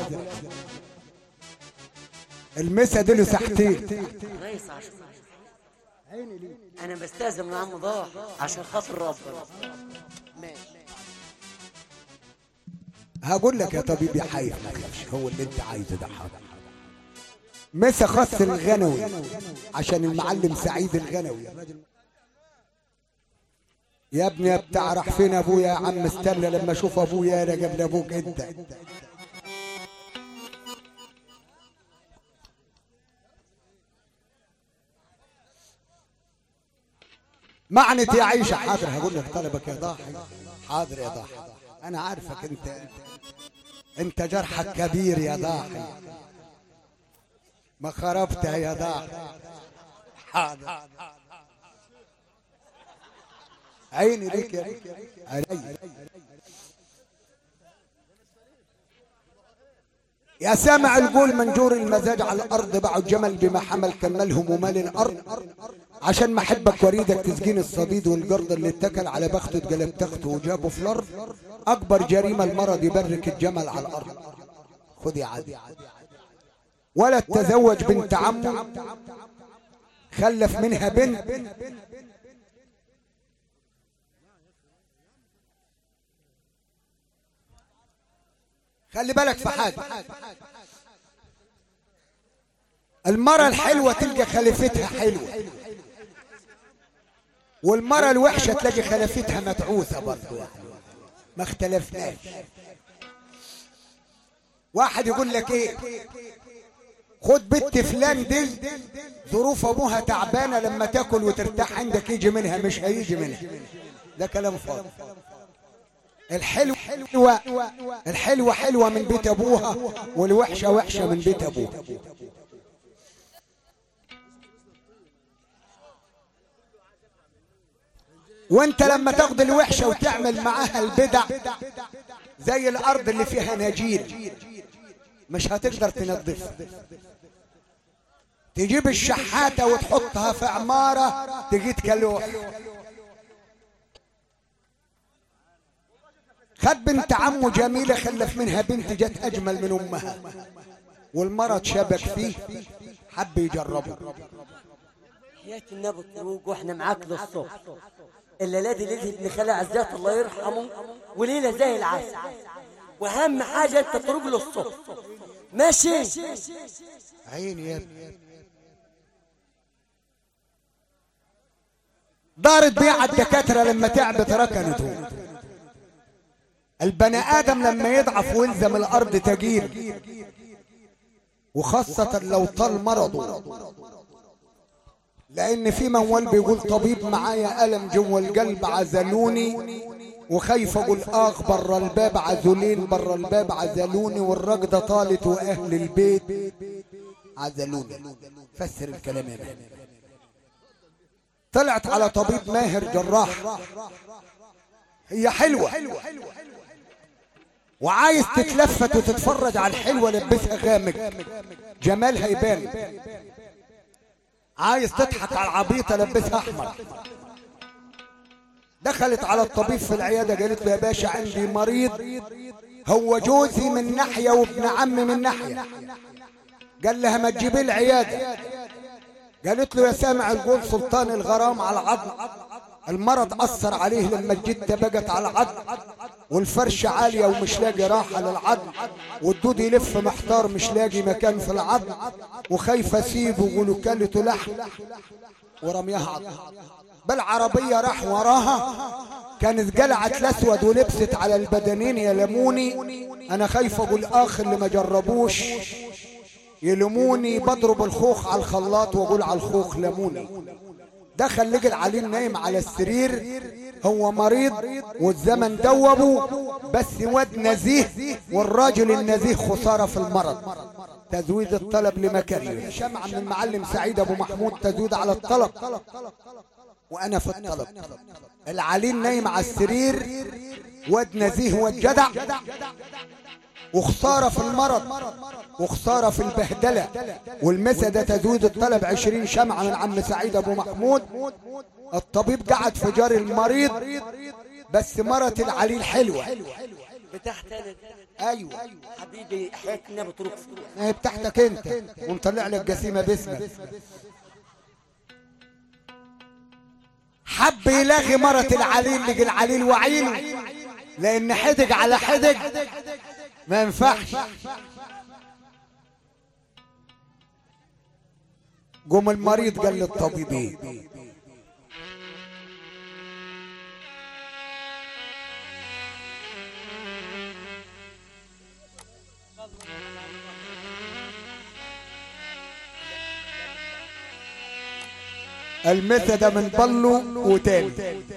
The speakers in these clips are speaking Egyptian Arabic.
المسا دي له ساحتين ريس عشان انا بستاذن من عم ضاح عشان خاطر ربنا ماشي هقول لك يا طبيب يا حي ما تخافش هو اللي انت عايزه ده حاضر مسا خاص الغنوي عشان المعلم سعيد الغنوي يا ابني يا بتاع راح فين ابويا يا عم استنى لما اشوف ابويا انا قبل ابوك انت معنت يا عيشة حاضر هقول لك طلبك يا ضاحي حاضر يا ضاحي انا عارفك انت انت جرحك كبير يا ضاحي ما خربتها يا ضاحي حاضر عيني ليك يا ليك علي يا سامع القول منجور المزاج على الارض باعوا الجمل بما حمل كملهم ومال الارض عشان ما احبك وريدك تسجين الصديد والجرد اللي اتكل على بخته اتقلب تخته وجابه في الارض اكبر جريمه المرض يبرك الجمل على الارض خذ يا عادي ولد تزوج بنت عمه خلف منها بنت خلي بالك في حاجة المرة الحلوة تلقى خليفتها حلوة والمرة الوحشة تلاقي خليفتها متعوسة برضو يعني ما اختلفناش واحد يقول لك ايه خد بنت فلان دي ظروف ابوها تعبانة لما تاكل وترتاح عندك يجي منها مش هيجي منها ده كلام فاضي الحلو حلوة الحلوة حلوة من بيت أبوها والوحشة وحشة من بيت أبوها وانت لما تاخد الوحشة وتعمل معاها البدع زي الأرض اللي فيها نجيل مش هتقدر تنظفها تجيب الشحاتة وتحطها في عمارة تجي كلوح خد بنت عمه جميلة خلف منها بنت جت أجمل من أمها والمرض شبك فيه حب يجربه حياة النبي الطروق واحنا معاك للصبح الليلة دي ليلة ابن خالي عزات الله يرحمه وليلة زي العسل واهم حاجة انت تروق للصبح ماشي عيني يا ابني دارت بيع الدكاترة لما تعبت ركنته البني آدم لما يضعف ويلزم الأرض تجيب وخاصة لو طال مرضه لأن في موال بيقول طبيب معايا ألم جوا القلب عزلوني وخايف أقول آخ برا الباب عزلين برا الباب عزلوني والرقدة طالت وأهل البيت عزلوني فسر الكلام يا مان طلعت على طبيب ماهر جراح هي حلوة وعايز تتلفت وتتفرج على الحلوة لبسها غامق جمالها يبان عايز تضحك على العبيطة لبسها أحمر دخلت على الطبيب في العيادة قالت له يا باشا عندي مريض هو جوزي من ناحية وابن عمي من ناحية قال لها ما تجيبي العيادة قالت له يا سامع القول سلطان الغرام على العظم المرض أثر عليه لما الجدة بقت على العظم والفرش عالية ومش لاقي راحة للعظم والدود يلف محتار مش لاقي مكان في العظم وخايف اسيبه ولكلته لحم ورميها عظم بالعربية راح وراها كانت قلعت الاسود ولبست على البدنين يلموني انا خايف اقول اخ اللي ما جربوش يلموني بضرب الخوخ على الخلاط واقول على الخوخ لموني دخل لقى العليم نايم على السرير هو مريض والزمن دوبه بس واد نزيه والراجل النزيه خسارة في المرض تزويد الطلب لمكانه شمع من المعلم سعيد ابو محمود تزويد على الطلب وانا في الطلب العليم نايم على السرير واد نزيه واد جدع وخسارة في المرض وخسارة في البهدلة والمسا ده تزويد الطلب عشرين شمعة من عم سعيد أبو محمود الطبيب قعد في جار المريض بس مرت العليل حلوة بتاعت انا ايوه حبيبي حياة النبي طرق فلوس ما هي بتاعتك انت ومطلع لك جسيمه باسمك حب يلاغي مرة العليل لقي العليل وعيله لان حدق على حدق ما ينفعش قوم المريض قال للطبيبين المثل من بلو وتاني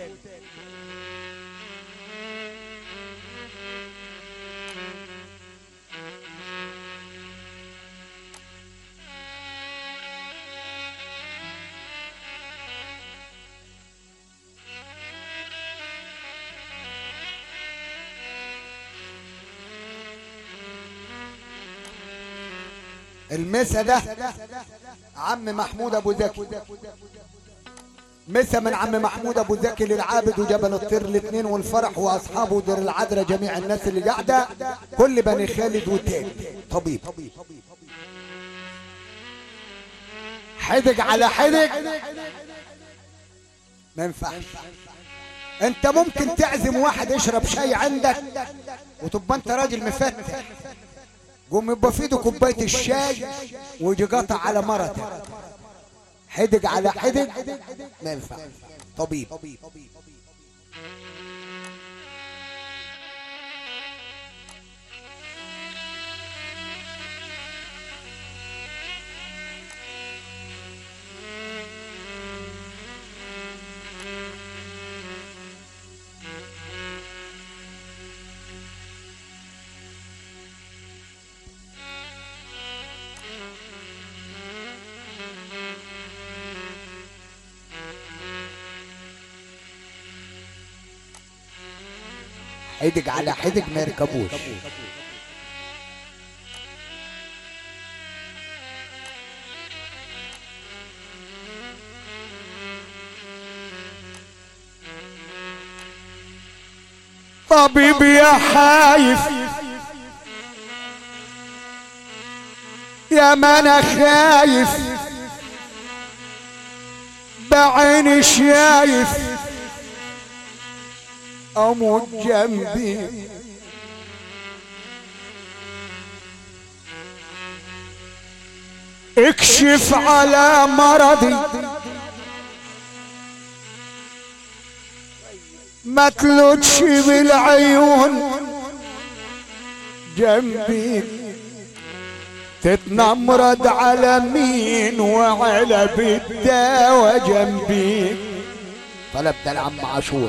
المسا ده عم محمود ابو زكي مسا من عم محمود ابو زكي للعابد وجبل الطير الاثنين والفرح واصحابه دير العذراء جميع الناس اللي قاعده كل بني خالد وتاني طبيب حدق على حدق ما ينفعش انت ممكن تعزم واحد يشرب شاي عندك وتبقى انت راجل مفتح قوم يبقى في ايده كوبايه الشاي ويجي قطع على مرته حدق على حدق ما ينفع طبيب حدق على حدق ما يركبوش طبيبي يا حايف يا ما انا خايف بعيني شايف اموت جنبي اكشف على مرضي ما تلوتش بالعيون جنبي تتنمرد على مين وعلى بالدواء جنبي طلب ده العم عاشور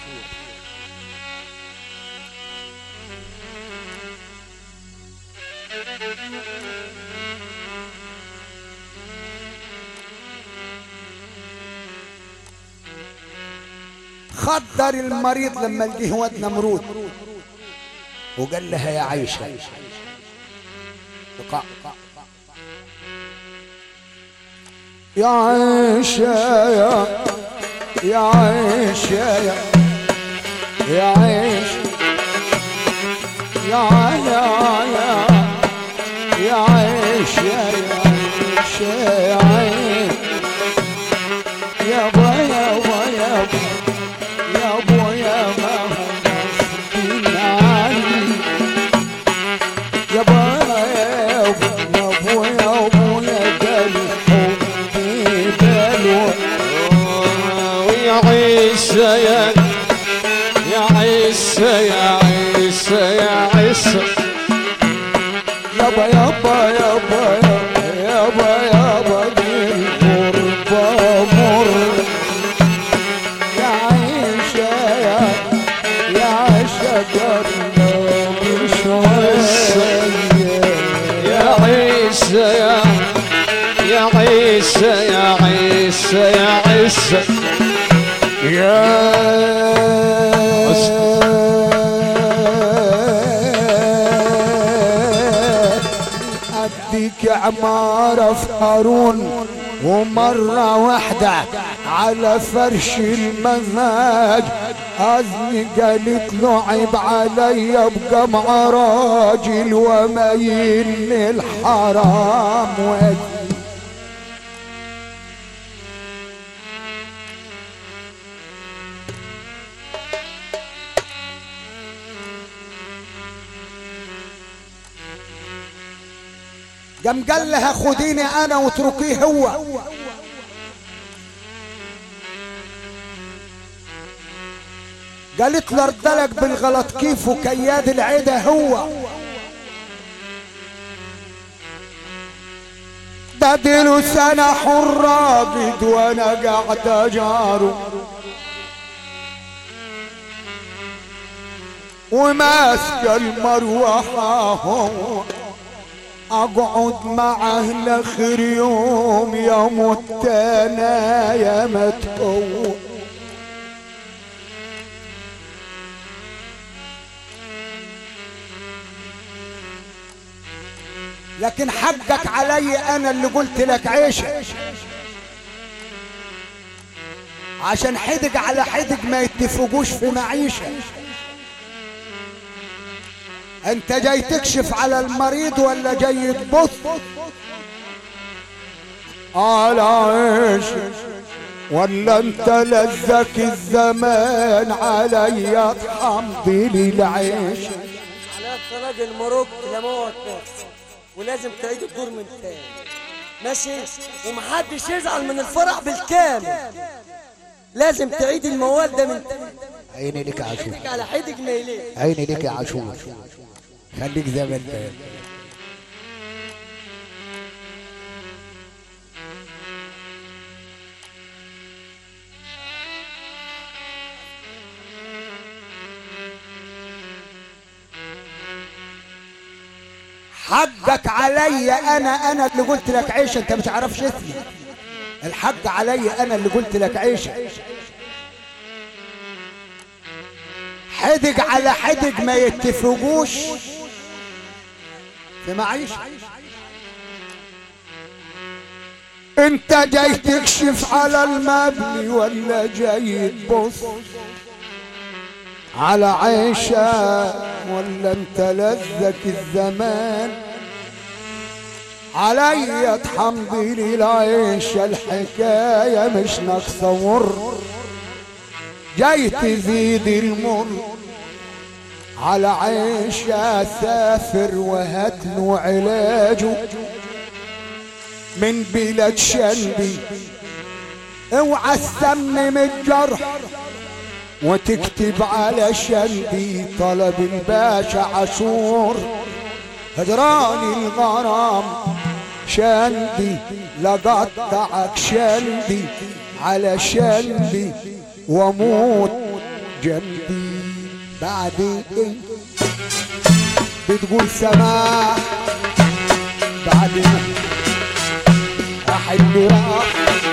خدر المريض لما لقيه واد نمرود وقال لها يا عيشة بقاء يا عيشة يا يا عيشة يا يا عيشة يا يا يا يا عيشة يا عيشة يا عيشة يا با يا با يا با يا ابويا ما هم غصبين عني يا ابويا يا ابويا يا ابويا جالي حبي بالو ويا عيسى يا يا عيسى يا عيسى يا عيسى يابا يابا يابا يابا يابا دي الغربة مر يا عيشة يا يا عيشة قرنا مش يا عيسى يا يا عيسى يا عيسى يا عيسى أديك عمارة في هارون ومرة واحدة على فرش المزاج أزني قالت له عيب علي ابقى مع راجل وما يلني الحرام وأزني قام قال لها خديني انا واتركيه هو قالت له ارتلك بالغلط كيف وكياد العيدة هو بدلوا سنة حرابد وانا قاعد اجاره وماسك المروحة هو اقعد معه لاخر يوم يا متانا يا متقوى لكن حقك علي انا اللي قلت لك عيشة عشان حدق على حدق ما يتفقوش في معيشة انت جاي تكشف على المريض ولا جاي تبص على عيش ولا انت لذك الزمان علي تحمضي لي العيش على راجل مروك لموت نفسه ولازم تعيد الدور من تاني ماشي ومحدش يزعل من الفرح بالكامل لازم تعيد الموال ده من تاني عيني لك يا عاشور حدك على حدك ميلين عيني لك يا عاشور خليك زي ما انت حقك علي انا انا اللي قلت لك عيش انت ما تعرفش اسمي الحق علي انا اللي قلت لك عيش حدق على حدق ما يتفقوش في معيشة انت جاي تكشف على المبني ولا جاي تبص على عيشة ولا انت لذك الزمان علي تحمضي لي العيشة الحكاية مش ناقصة مر جاي تزيد المر على عيشة سافر وهات له علاجه من بلاد شندي اوعى تسمم الجرح وتكتب على شندي طلب الباشا عاشور هجران الغرام شندي لقطعك شندي على شندي واموت جنبي بعدين بتقول سماح بعدين راح اللي راح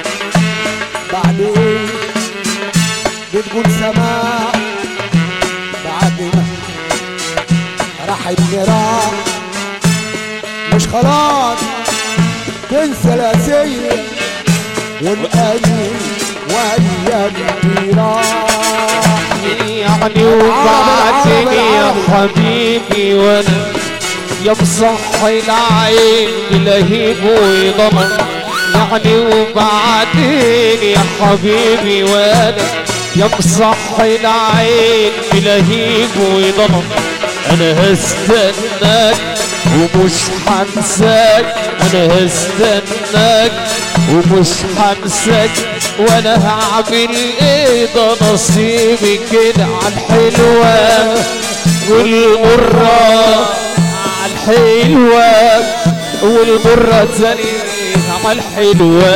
بعدين بتقول سماح بعد ما راح اللي راح مش خلاص تنسى الاسية والقليل ويا اللي راح يعني وبعدين يا حبيبي وانا يمصح العين بلهيب ويضمن يعني وبعدين يا حبيبي وانا يمصح العين بلهيب ويضمن انا هستناك ومش حنساك انا هستناك ومش حنساك وانا هعمل ايه ده نصيبي كده عالحلوة والمرة عالحلوة والمرة تاني عالحلوة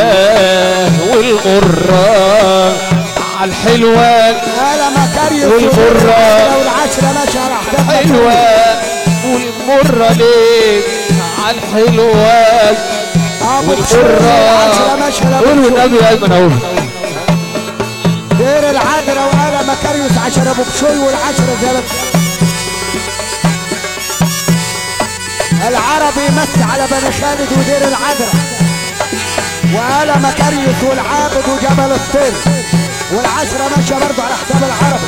والمرة عالحلوة هلا مكاريو والمرة. والعشرة ماشي راح تفهم. حلوة والمرة ليه عالحلوة ابو بشوي والعشرة والمرة ماشي لا قولوا بشوي. النبي ايمن اهو دير العذرة وأنا مكاريوس عشرة أبو بشوي والعشرة زلط العربي يمسي على بني خالد ودير العذرة وآل مكاريوس والعابد وجبل الطير والعشرة ماشية برضه على حساب العربي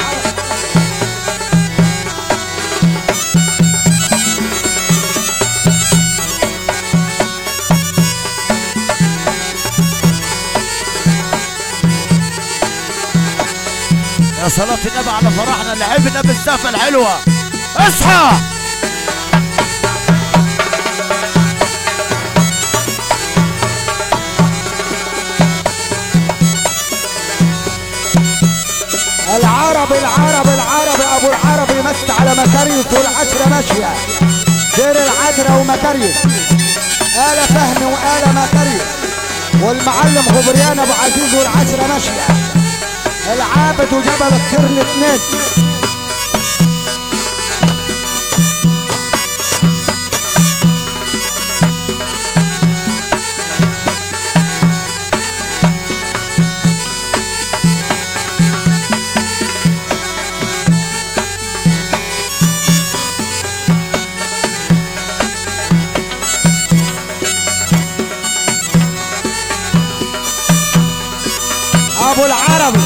يا صلاة النبي على فرحنا لعبنا بالسقفة الحلوة اصحى العرب العرب العرب ابو العرب يمس على مكاريوس والعشرة ماشية دير العذرة ومكاريوس آل فهمي وآل مكاريوس والمعلم غبريان ابو عزيز والعشرة ماشية العابد وجبل الطير الاثنين ابو العربي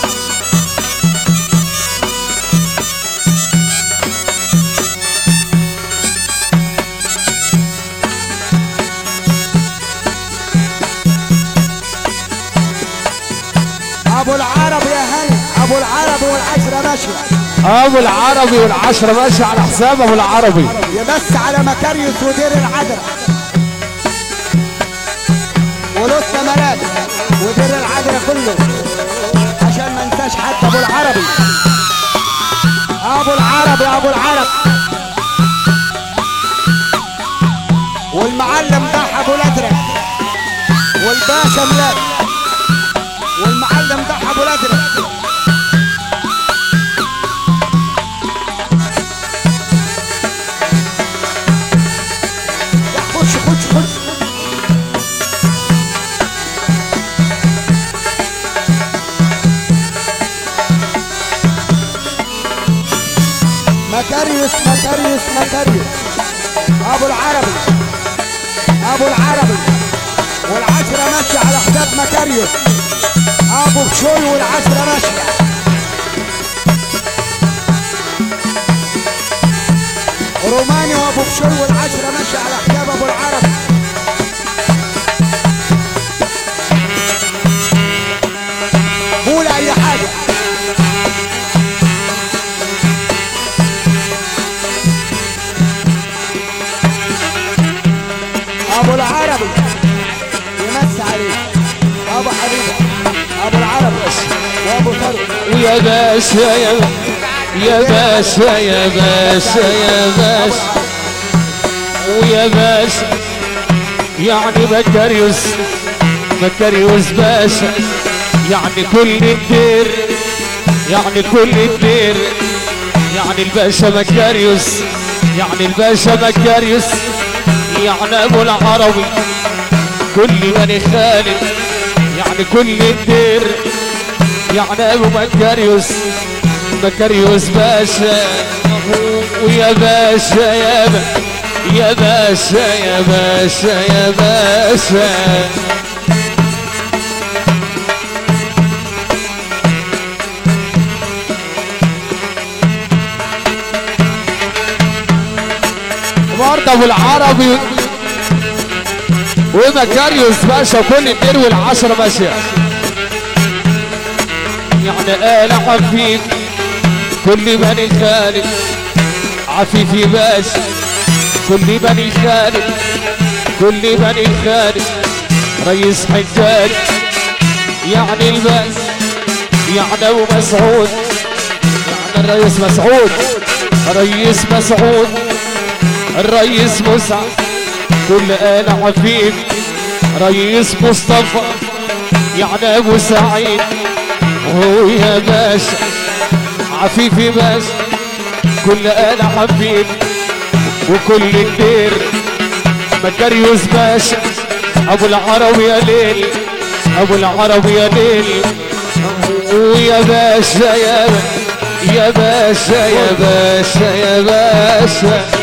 ابو العربي يا هاني ابو العربي والعشرة ماشية ابو العربي والعشرة ماشي على حساب ابو العربي يمس على مكاريوس ودير العذرة ولسه ملاك ودير العذرة كله عشان ما انساش حتى ابو العربي ابو العربي ابو العرب والمعلم ضحى ابو الازرق والباشا ملاك والمعلم ضحى ابو الازرق خش خش خش مكاريوس مكاريوس مكاريوس ابو العربي ابو العربي والعشرة ماشية على حساب مكاريوس ابو بشوي والعشرة ماشية روماني وابو بشوي والعشرة ماشية على حساب ابو العربي قول اي حاجة ابو العربي يمس عليك ابو حبيبه ابو العربي وابو طارق ويا باشا يا يا باشا يا باشا يا باشا ويا باشا يعني مكاريوس مكاريوس باشا يعني كل الدير يعني كل الدير يعني الباشا مكاريوس يعني الباشا مكاريوس يعني ابو العربي كل بني خالد يعني كل الدير يعني ابو مكاريوس مكاريوس باشا ويا باشا يا با يا باشا يا باشا يا باشا برضه ابو العربي ومكاريوس باشا كل الدير والعشرة ماشية يعني آل عفيف كل بني خالد عفيفي باشا كل بني خالد كل بني خالد رئيس حجاج يعني الباس يعني ابو مسعود يعني الرئيس مسعود رئيس مسعود الرئيس مسعد كل آل عفيف رئيس مصطفى يعني ابو سعيد هو يا باشا عفيفي باشا كل آل عفيف وكل الدير مكاريوس باشا ابو العرب يا ليل ابو العرب يا ليل ويا باشا يا با- يا باشا يا باشا يا باشا